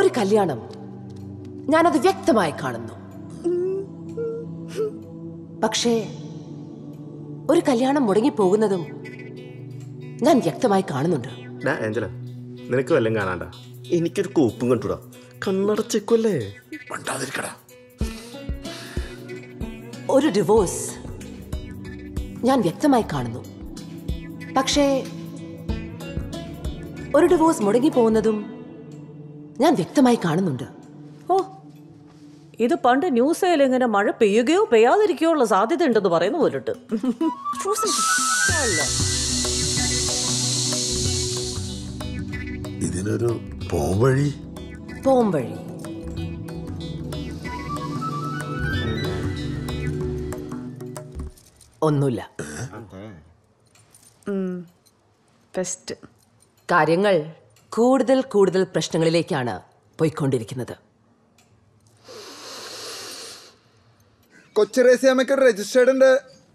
ഒരു കല്യാണം ഞാനത് വ്യക്തമായി കാണുന്നു പക്ഷേ ഒരു കല്യാണം മുടങ്ങിപ്പോകുന്നതും ഞാൻ വ്യക്തമായി കാണുന്നുണ്ട് ഡാ ആഞ്ചല നിനക്ക് വല്ലതും കാണാണ്ട എനിക്കൊരു കോപ്പും കണ്ടുടാ കണ്ണടച്ചേക്കുമല്ലേ പണ്ടാതിരിക്കടാ ഒരു ഡിവോഴ്സ് ഞാൻ വ്യക്തമായി കാണുന്നു പക്ഷേ ഒരു ഡിവോഴ്സ് മുടങ്ങിപ്പോകുന്നതും ഞാൻ വ്യക്തമായി കാണുന്നുണ്ട് ഓ ഇത് പണ്ട് ന്യൂസിൽ ഇങ്ങനെ മഴ പെയ്യുകയോ പെയ്യാതിരിക്കുകയോ ഉള്ള സാധ്യത ഉണ്ടെന്ന് പറയുന്ന പോലിട്ട് ഇതിനൊരു പോംവഴി പോംവഴി ഒന്നുമില്ല ബെസ്റ്റ് കാര്യങ്ങൾ കൂടുതൽ കൂടുതൽ പ്രശ്നങ്ങളിലേക്കാണ് പോയിക്കൊണ്ടിരിക്കുന്നത് കൊച്ചു റേസിയാമ്മയ്ക്ക് രജിസ്റ്റേർഡ് ഉണ്ട്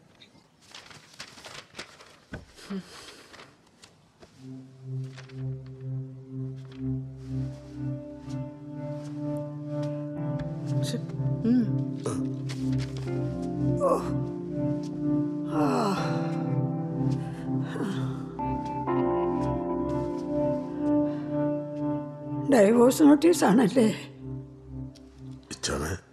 ഡൈവോഴ്സ് നോട്ടീസ് ആണല്ലേ ഇച്ചമേ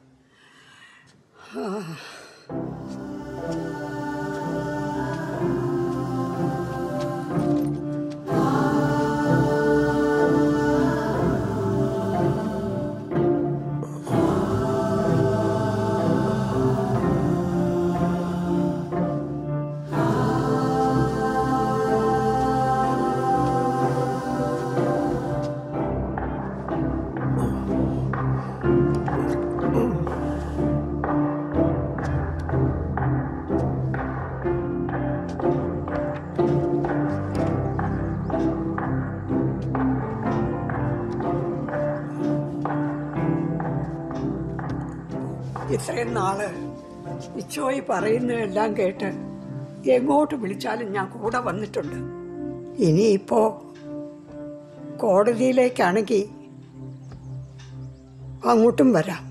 ഇത്രയും നാള് ഇച്ചോയി പറയുന്നതെല്ലാം കേട്ട് എങ്ങോട്ട് വിളിച്ചാലും ഞാൻ കൂടെ വന്നിട്ടുണ്ട് ഇനിയിപ്പോ കോടതിയിലേക്കാണെങ്കിൽ അങ്ങോട്ടും വരാം